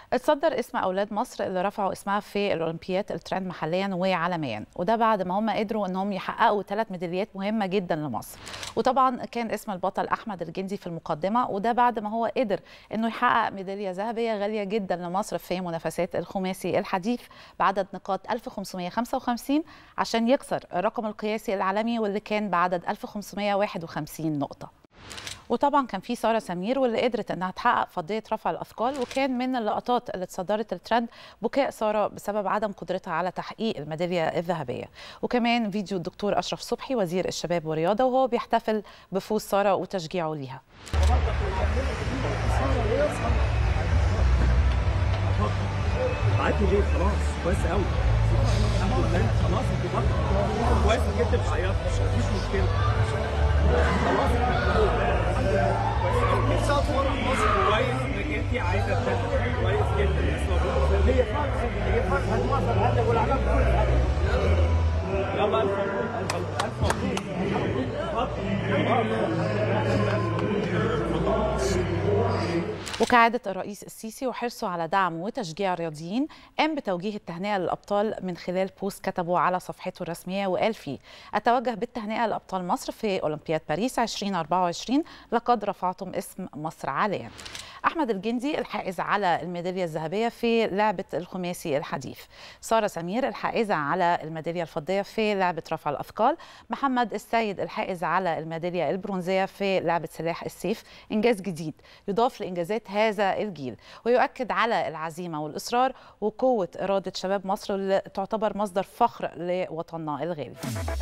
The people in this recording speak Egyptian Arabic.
اتصدر اسم اولاد مصر اللي رفعوا اسمها في الاولمبياد الترند محليا وعالميا وده بعد ما هم قدروا انهم يحققوا ثلاث ميداليات مهمه جدا لمصر وطبعا كان اسم البطل احمد الجندي في المقدمه وده بعد ما هو قدر انه يحقق ميداليه ذهبيه غاليه جدا لمصر في منافسات الخماسي الحديث بعدد نقاط 1555 عشان يكسر الرقم القياسي العالمي واللي كان بعدد 1551 نقطه وطبعا كان في ساره سمير واللي قدرت انها تحقق فضيه رفع الاثقال وكان من اللقطات اللي اتصدرت الترند بكاء ساره بسبب عدم قدرتها على تحقيق الميداليه الذهبيه وكمان فيديو الدكتور اشرف صبحي وزير الشباب والرياضه وهو بيحتفل بفوز ساره وتشجيعه ليها عادي ليه خلاص كويس قوي الحمد لله خلاص انت بطل كويس انك انت بتعيطي مفيش مشكله خلاص الحمد لله كويس قوي نفسي اطور مصر كويس انك انت عايزه تبتدي كويس جدا بس مبروك هي فرصه هي فرصه هتوصل هذا والعلاقه كل حاجه يلا الف مبروك الف مبروك وكعادة الرئيس السيسي وحرصه على دعم وتشجيع الرياضيين قام بتوجيه التهنئة للأبطال من خلال بوست كتبه على صفحته الرسمية وقال فيه أتوجه بالتهنئة لأبطال مصر في أولمبياد باريس 2024 لقد رفعتم اسم مصر عاليا أحمد الجندي الحائز على الميدالية الذهبية في لعبة الخماسي الحديث سارة سمير الحائزة على الميدالية الفضية في لعبة رفع الأثقال محمد السيد الحائز على الميدالية البرونزية في لعبة سلاح السيف إنجاز جديد يضاف لإنجازات هذا الجيل ويؤكد على العزيمة والإصرار وقوة إرادة شباب مصر اللي تعتبر مصدر فخر لوطننا الغالي